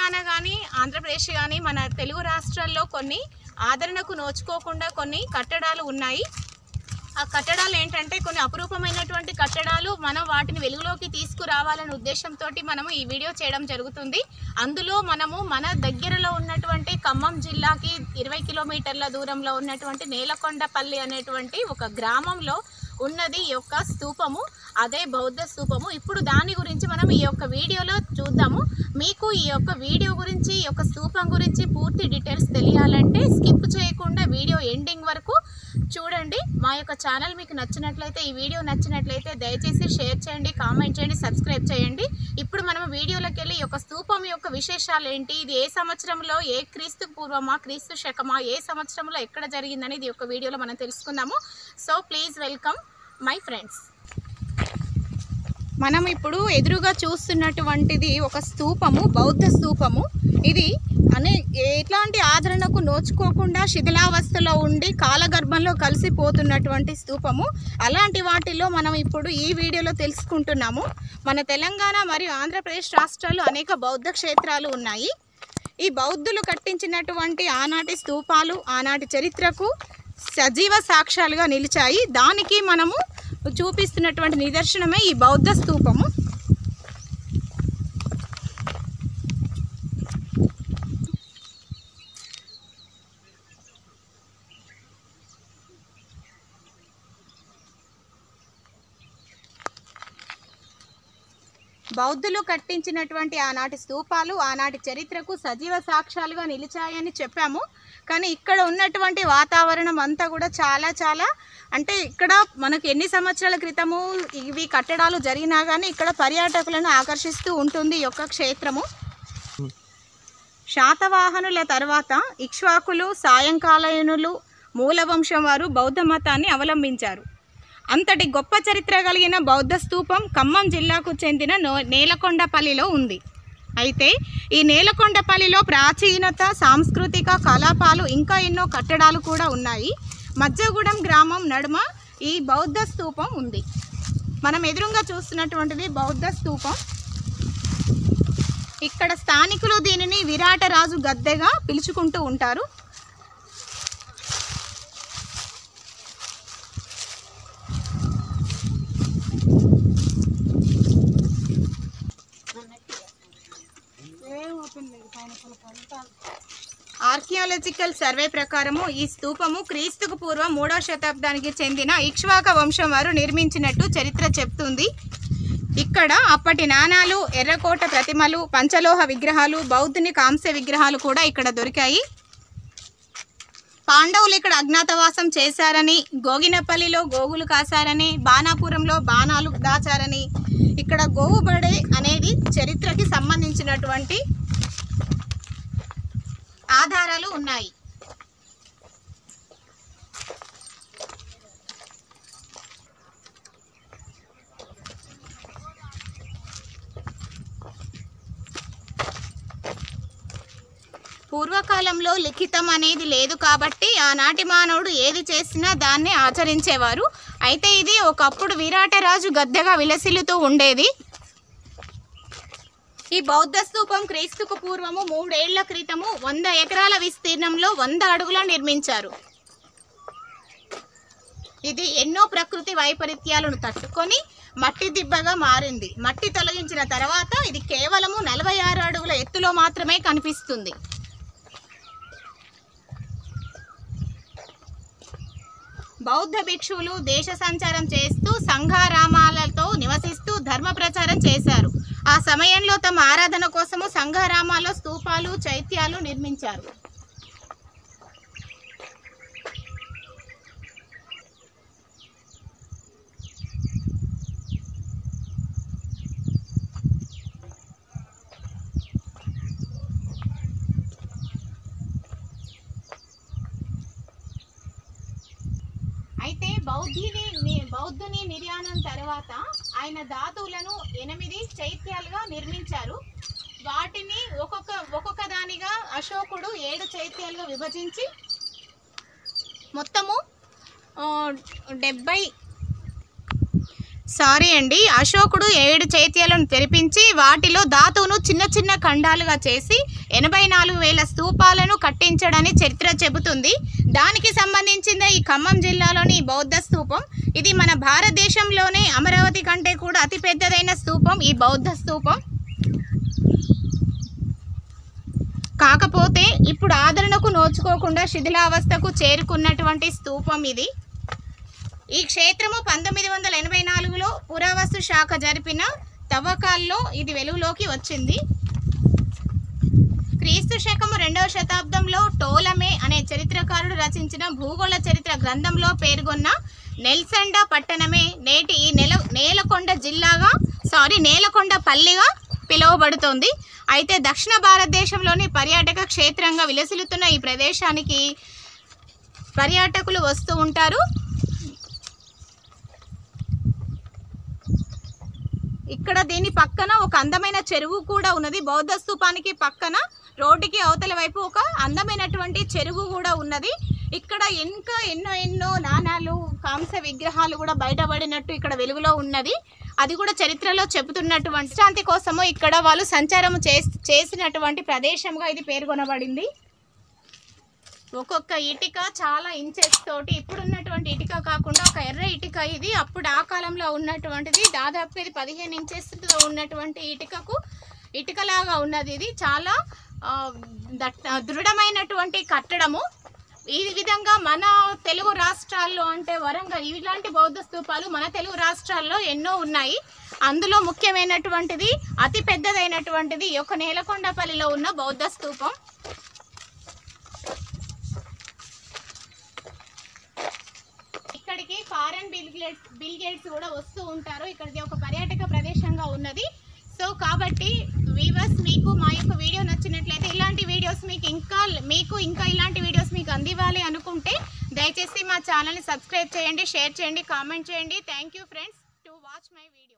తెలంగాణ కానీ ఆంధ్రప్రదేశ్ కానీ మన తెలుగు రాష్ట్రాల్లో కొన్ని ఆదరణకు నోచుకోకుండా కొన్ని కట్టడాలు ఉన్నాయి ఆ కట్టడాలు ఏంటంటే కొన్ని అపురూపమైనటువంటి కట్టడాలు మనం వాటిని వెలుగులోకి తీసుకురావాలనే ఉద్దేశంతో మనము ఈ వీడియో చేయడం జరుగుతుంది అందులో మనము మన దగ్గరలో ఉన్నటువంటి ఖమ్మం జిల్లాకి ఇరవై కిలోమీటర్ల దూరంలో ఉన్నటువంటి నేలకొండపల్లి అనేటువంటి ఒక గ్రామంలో ఉన్నది ఈ యొక్క స్తూపము అదే బౌద్ధ స్తూపము ఇప్పుడు దాని గురించి మనం ఈ యొక్క వీడియోలో చూద్దాము మీకు ఈ యొక్క వీడియో గురించి ఈ యొక్క స్తూపం గురించి పూర్తి డీటెయిల్స్ తెలియాలంటే స్కిప్ చేయకుండా వీడియో ఎండింగ్ వరకు చూడండి మా యొక్క ఛానల్ మీకు నచ్చినట్లయితే ఈ వీడియో నచ్చినట్లయితే దయచేసి షేర్ చేయండి కామెంట్ చేయండి సబ్స్క్రైబ్ చేయండి ఇప్పుడు మనం వీడియోలోకి వెళ్ళి ఈ యొక్క స్తూపం యొక్క విశేషాలు ఏంటి ఇది ఏ సంవత్సరంలో ఏ క్రీస్తు పూర్వమా క్రీస్తు శకమా ఏ సంవత్సరంలో ఎక్కడ జరిగిందని ఇది యొక్క వీడియోలో మనం తెలుసుకుందాము so please welcome my friends మనం ఇప్పుడు ఎదురుగా చూస్తున్నటువంటిది ఒక స్తూపము బౌద్ధ స్తూపము ఇది అనే ఎట్లాంటి ఆదరణకు నోచుకోకుండా శిథిలావస్థలో ఉండి కాలగర్భంలో కలిసిపోతున్నటువంటి స్తూపము అలాంటి వాటిలో మనం ఇప్పుడు ఈ వీడియోలో తెలుసుకుంటున్నాము మన తెలంగాణ మరియు ఆంధ్రప్రదేశ్ రాష్ట్రాల్లో అనేక బౌద్ధ క్షేత్రాలు ఉన్నాయి ఈ బౌద్ధులు కట్టించినటువంటి ఆనాటి స్తూపాలు ఆనాటి చరిత్రకు సజీవ సాక్ష్యాలుగా నిలిచాయి దానికి మనము చూపిస్తున్నటువంటి నిదర్శనమే ఈ బౌద్ధ స్తూపము బౌద్ధులు కట్టించినటువంటి ఆనాటి స్తూపాలు ఆనాటి చరిత్రకు సజీవ సాక్ష్యాలుగా నిలిచాయని చెప్పాము కానీ ఇక్కడ ఉన్నటువంటి వాతావరణం అంతా కూడా చాలా చాలా అంటే ఇక్కడ మనకు ఎన్ని సంవత్సరాల క్రితము ఇవి కట్టడాలు జరిగినా కానీ ఇక్కడ పర్యాటకులను ఆకర్షిస్తూ ఉంటుంది ఈ యొక్క క్షేత్రము శాతవాహనుల తర్వాత ఇక్ష్వాకులు సాయంకాలయనులు మూలవంశం వారు బౌద్ధ మతాన్ని అవలంబించారు అంతటి గొప్ప చరిత్ర కలిగిన బౌద్ధ స్తూపం ఖమ్మం జిల్లాకు చెందిన నో నేలకొండపల్లిలో ఉంది అయితే ఈ నేలకొండపల్లిలో ప్రాచీనత సాంస్కృతిక కలాపాలు ఇంకా ఎన్నో కట్టడాలు కూడా ఉన్నాయి మధ్యగూడెం గ్రామం నడుమ ఈ బౌద్ధ స్తూపం ఉంది మనం ఎదురుగా చూస్తున్నటువంటిది బౌద్ధ స్తూపం ఇక్కడ స్థానికులు దీనిని విరాటరాజు గద్దెగా పిలుచుకుంటూ ఉంటారు ఆర్కియాలజికల్ సర్వే ప్రకారము ఈ స్తూపము క్రీస్తుకు పూర్వం మూడవ శతాబ్దానికి చెందిన ఇక్ష్వాక వంశం వారు నిర్మించినట్టు చరిత్ర చెప్తుంది ఇక్కడ అప్పటి నాణాలు ఎర్రకోట ప్రతిమలు పంచలోహ విగ్రహాలు బౌద్ధుని కాంస్య విగ్రహాలు కూడా ఇక్కడ దొరికాయి పాండవులు ఇక్కడ అజ్ఞాతవాసం చేశారని గోగినపల్లిలో గోగులు కాశారని బాణాపురంలో బాణాలు దాచారని ఇక్కడ గోవుబడే అనేది చరిత్రకి సంబంధించినటువంటి ఆధారాలు ఉన్నాయి పూర్వకాలంలో లిఖితం అనేది లేదు కాబట్టి ఆనాటి మానవుడు ఏది చేసినా దాన్ని ఆచరించేవారు అయితే ఇది ఒకప్పుడు విరాటరాజు గద్దెగా విలసిల్లుతూ ఉండేది ఈ బౌద్ధ స్తూపం క్రీస్తుకు పూర్వము మూడేళ్ల క్రితము వంద ఎకరాల విస్తీర్ణంలో వంద అడుగుల నిర్మించారు ఇది ఎన్నో ప్రకృతి వైపరీత్యాలను తట్టుకొని మట్టి దిబ్బగా మారింది మట్టి తొలగించిన తర్వాత ఇది కేవలము నలభై ఆరు అడుగుల ఎత్తులో మాత్రమే కనిపిస్తుంది బౌద్ధ భిక్షువులు దేశ సంచారం చేస్తూ సంఘారామాలతో నివసిస్తూ ధర్మ ప్రచారం చేశారు ఆ సమయంలో తమ ఆరాధన కోసము సంఘారామాల్లో స్తూపాలు చైత్యాలు నిర్మించారు అయితే బౌద్ధిని ని- బౌద్ధుని నిర్యాణం తర్వాత ఆయన ధాతువులను ఎనిమిది చైత్యాలుగా నిర్మించారు వాటిని ఒక్కొక్క ఒక్కొక్క దానిగా అశోకుడు ఏడు చైత్యాలుగా విభజించి మొత్తము ఆ, డెబ్బై సారీ అండి అశోకుడు ఏడు చైత్యాలను తెరిపించి వాటిలో ధాతువును చిన్న చిన్న ఖండాలుగా చేసి ఎనభై నాలుగు వేల స్తూపాలను కట్టించడని చరిత్ర చెబుతుంది దానికి సంబంధించిన ఈ ఖమ్మం జిల్లాలోని ఈ బౌద్ధ స్తూపం ఇది మన భారతదేశంలోనే అమరావతి కంటే కూడా అతి పెద్దదైన స్తూపం ఈ బౌద్ధ స్తూపం కాకపోతే ఇప్పుడు ఆదరణకు నోచుకోకుండా శిథిలావస్థకు చేరుకున్నటువంటి స్తూపం ఇది ఈ క్షేత్రము పంతొమ్మిది వందల ఎనభై నాలుగులో పురావస్తు శాఖ జరిపిన తవ్వకాల్లో ఇది వెలుగులోకి వచ్చింది క్రీస్తు శకము రెండవ శతాబ్దంలో టోలమే అనే చరిత్రకారుడు రచించిన భూగోళ చరిత్ర గ్రంథంలో పేర్కొన్న నెల్సండ పట్టణమే నేటి ఈ నెల నేలకొండ జిల్లాగా సారీ నేలకొండ పల్లిగా పిలువబడుతోంది అయితే దక్షిణ భారతదేశంలోని పర్యాటక క్షేత్రంగా విలసిల్లుతున్న ఈ ప్రదేశానికి పర్యాటకులు వస్తూ ఉంటారు ఇక్కడ దీని పక్కన ఒక అందమైన చెరువు కూడా ఉన్నది బౌద్ధ స్తూపానికి పక్కన రోడ్డుకి అవతల వైపు ఒక అందమైనటువంటి చెరువు కూడా ఉన్నది ఇక్కడ ఇంకా ఎన్నో ఎన్నో నాణాలు కాంస విగ్రహాలు కూడా బయటపడినట్టు ఇక్కడ వెలుగులో ఉన్నది అది కూడా చరిత్రలో చెబుతున్నటువంటి శాంతి కోసము ఇక్కడ వాళ్ళు సంచారం చేసి చేసినటువంటి ప్రదేశంగా ఇది పేర్కొనబడింది ఒక్కొక్క ఇటుక చాలా ఇంచెస్ తోటి ఇప్పుడున్నటువంటి ఇటుక కాకుండా ఒక ఎర్ర ఇటుక ఇది అప్పుడు ఆ కాలంలో ఉన్నటువంటిది దాదాపు ఇది పదిహేను ఇంచెస్ ఉన్నటువంటి ఇటుకకు ఇటుకలాగా ఉన్నది ఇది చాలా ఆ, దట్ దృఢమైనటువంటి కట్టడము ఈ విధంగా మన తెలుగు రాష్ట్రాల్లో అంటే వరంగల్ ఇలాంటి బౌద్ధ స్తూపాలు మన తెలుగు రాష్ట్రాల్లో ఎన్నో ఉన్నాయి అందులో ముఖ్యమైనటువంటిది అతి పెద్దదైనటువంటిది ఈ యొక్క నేలకొండపల్లిలో ఉన్న బౌద్ధ స్తూపం ఇక్కడికి foreign Bill Gates Bill Gates కూడా వస్తూ ఉంటారు ఇక్కడిది ఒక పర్యాటక ప్రదేశంగా ఉన్నది సో కాబట్టి వీవర్స్ మీకు మా యొక్క వీడియో నచ్చినట్లయితే ఇలాంటి వీడియోస్ మీకు ఇంకా మీకు ఇంకా ఇలాంటి వీడియోస్ మీకు అందివ్వాలి అనుకుంటే దయచేసి మా ఛానల్ని సబ్స్క్రైబ్ చేయండి షేర్ చేయండి కామెంట్ చేయండి thank you friends to watch my video